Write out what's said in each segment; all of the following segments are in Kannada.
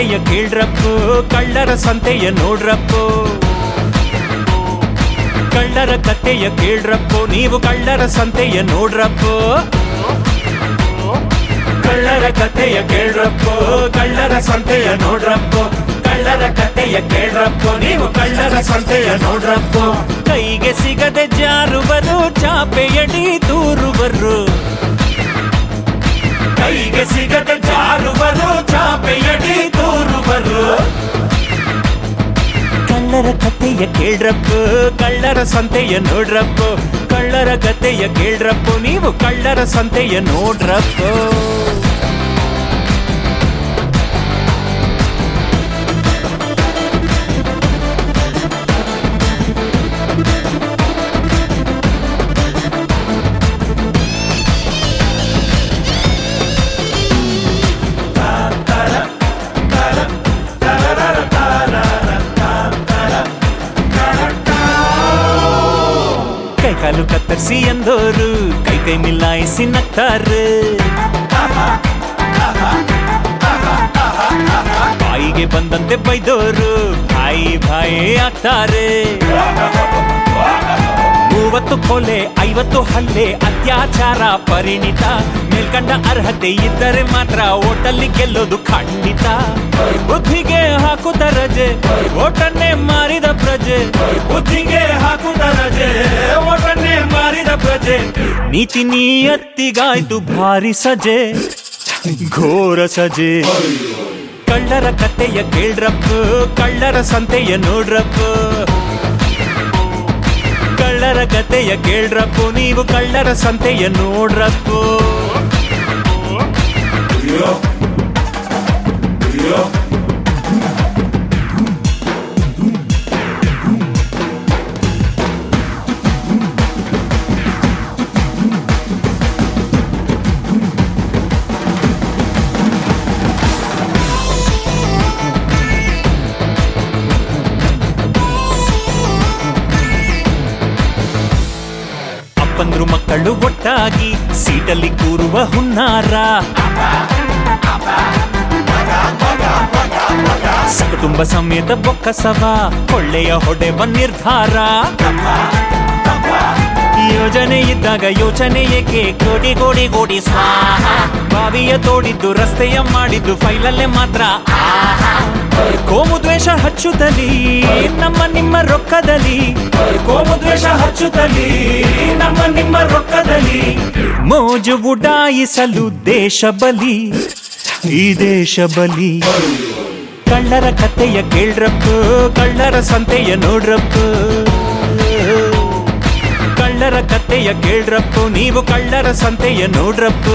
ಕತೆಯ ಕೇಳ್ರಪ್ಪು ಕಳ್ಳರ ಸಂತೆಯ ನೋಡ್ರಪ್ಪು ಕಳ್ಳರ ಕತೆಯ ಕೇಳ್ರಪ್ಪು ನೀವು ಕಳ್ಳರ ಸಂತೆಯ ನೋಡ್ರಪ್ಪು ಕಳ್ಳರ ಕತೆಯ ಕೇಳ್ರಪ್ಪು ಕಳ್ಳರ ಸಂತೆಯ ನೋಡ್ರಪ್ಪು ಕಳ್ಳರ ಕತೆಯ ಕೇಳ್ರಪ್ಪು ನೀವು ಕಳ್ಳರ ಸಂತೆಯ ನೋಡ್ರಪ್ಪು ಕೈಗೆ ಸಿಗದೆ ಜಾರುವರು ಚಾಪೆಯಡಿ ದೂರುವರು ಕೈಗೆ ಸಿಗದೆ ಜಾರುವರು ಚಾಪೆಯಡಿ ದೂರುವರು ಕಳ್ಳರ ಕತೆಯ ಕೇಳ್ರಪ್ಪು ಕಳ್ಳರ ಸಂತೆಯ ನೋಡ್ರಪ್ಪು ಕಳ್ಳರ ಕತೆಯ ಕೇಳ್ರಪ್ಪು ನೀವು ಕಳ್ಳರ ಸಂತೆಯ ನೋಡ್ರಪ್ಪು ಕೈ ಕಾಲು ಕತ್ತರಿಸಿ ಎಂದೋರು ಕೈ ಕೈ ಮಿಲಾಯಿಸಿ ನಗ್ತಾರೆ ಬಾಯಿಗೆ ಬಂದಂತೆ ಬೈದೋರು ಭಾಯಿ ಭಾಯಿ ಆಗ್ತಾರೆ ಮೂವತ್ತು ಕೊಲೆ ಐವತ್ತು ಹಲ್ಲೆ ಅತ್ಯಾಚಾರ ಪರಿಣಿತ ಮೇಲ್ಕಂಡ ಅರ್ಹತೆ ಇದ್ದರೆ ಮಾತ್ರ ಓಟಲ್ಲಿ ಗೆಲ್ಲೋದು ಖಂಡಿತ ಬುದ್ಧಿಗೆ ಹಾಕುತ್ತ ರಜೆ ಓಟನ್ನೇ ಮಾರಿದ ಪ್ರಜೆ ಬುದ್ಧಿಗೆ ಹಾಕುತ್ತ ರಜೆ ಓಟನ್ನೇ ಮಾರಿದ ಪ್ರಜೆ ನೀತಿ ನೀಯತ್ತಿಗಾಯ್ತು ಭಾರಿ ಸಜೆ ಘೋರ ಸಜೆ ಕಳ್ಳರ ಕತೆಯ ಕೇಳ್ರಪ್ಪು ಕಳ್ಳರ ಸಂತೆಯ ನೋಡ್ರಪ್ಪು ಕಳ್ಳರ ಕತೆಯ ಕೇಳ್ರಪ್ಪು ನೀವು ಕಳ್ಳರ ಸಂತೆಯ ನೋಡ್ರಪ್ಪು ಅಪ್ಪಂದ್ರು ಮಕ್ಕಳು ಒಟ್ಟಾಗಿ ಸೀಟಲ್ಲಿ ಕೂರುವ ಹುನ್ನಾರ ಸಕುಟುಂಬ ಸಮೇತ ಬೊಕ್ಕಸವ ಕೊಳ್ಳೆಯ ಹೊಡೆವ ನಿರ್ಧಾರ ಯೋಜನೆ ಇದ್ದಾಗ ಯೋಚನೆ ಏಕೆ ಕೋಡಿ ಗೋಡಿ ಗೋಡಿ ಸ್ವಾಹ ಬಾವಿಯ ತೋಡಿದ್ದು ರಸ್ತೆಯ ಮಾಡಿದ್ದು ಫೈಲಲ್ಲೇ ಮಾತ್ರ ಆಹಾ. ಕೋಮು ದ್ವೇಷ ಹಚ್ಚುತ್ತಲಿ ನಮ್ಮ ನಿಮ್ಮ ರೊಕ್ಕದಲ್ಲಿ ಕೋಮು ದ್ವೇಷ ಹಚ್ಚುತ್ತಲಿ ನಮ್ಮ ನಿಮ್ಮ ರೊಕ್ಕದಲ್ಲಿ ಮೋಜು ಉಡಾಯಿಸಲು ದೇಶ ಬಲಿ ಈ ದೇಶ ಬಲಿ ಕಳ್ಳರ ಕತೆಯ ಕೇಳ್ರಪ್ಪು ಕಳ್ಳರ ಸಂತೆಯ ನೋಡ್ರಪ್ಪು ಕಳ್ಳರ ಕತೆಯ ಕೇಳ್ರಪ್ಪು ನೀವು ಕಳ್ಳರ ಸಂತೆಯ ನೋಡ್ರಪ್ಪು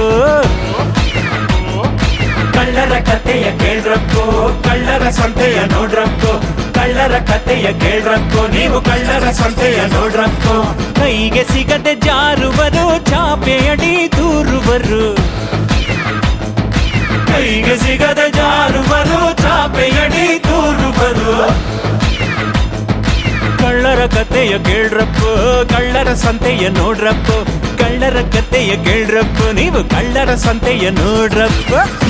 ಕಳ್ಳರ ಕತೆಯ ಕೇಳ್ರಪ್ಪು ಕಳ್ಳರ ಸಂತೆಯ ನೋಡ್ರಪ್ಪು ಕಳ್ಳರ ಕತೆಯ ಕೇಳ್ರಪ್ಪು ನೀವು ಕಳ್ಳರ ಸಂತೆಯ ನೋಡ್ರಪ್ಪು ಕೈಗೆ ಸಿಗದೆ ಜಾರುವರು ಚಾಪೆಯಡಿ ದೂರುವರು ಕೈಗೆ ಸಿಗದೆ ಜಾರುವರು ಚಾಪೆಯಡಿ ದೂರುವರು ಕಳ್ಳರ ಕತೆಯ ಕೇಳ್ರಪ್ಪು ಕಳ್ಳರ ಸಂತೆಯ ನೋಡ್ರಪ್ಪು ಕಳ್ಳರ ಕತೆಯ ಕೇಳ್ರಪ್ಪು ನೀವು ಕಳ್ಳರ ಸಂತೆಯ ನೋಡ್ರಪ್ಪು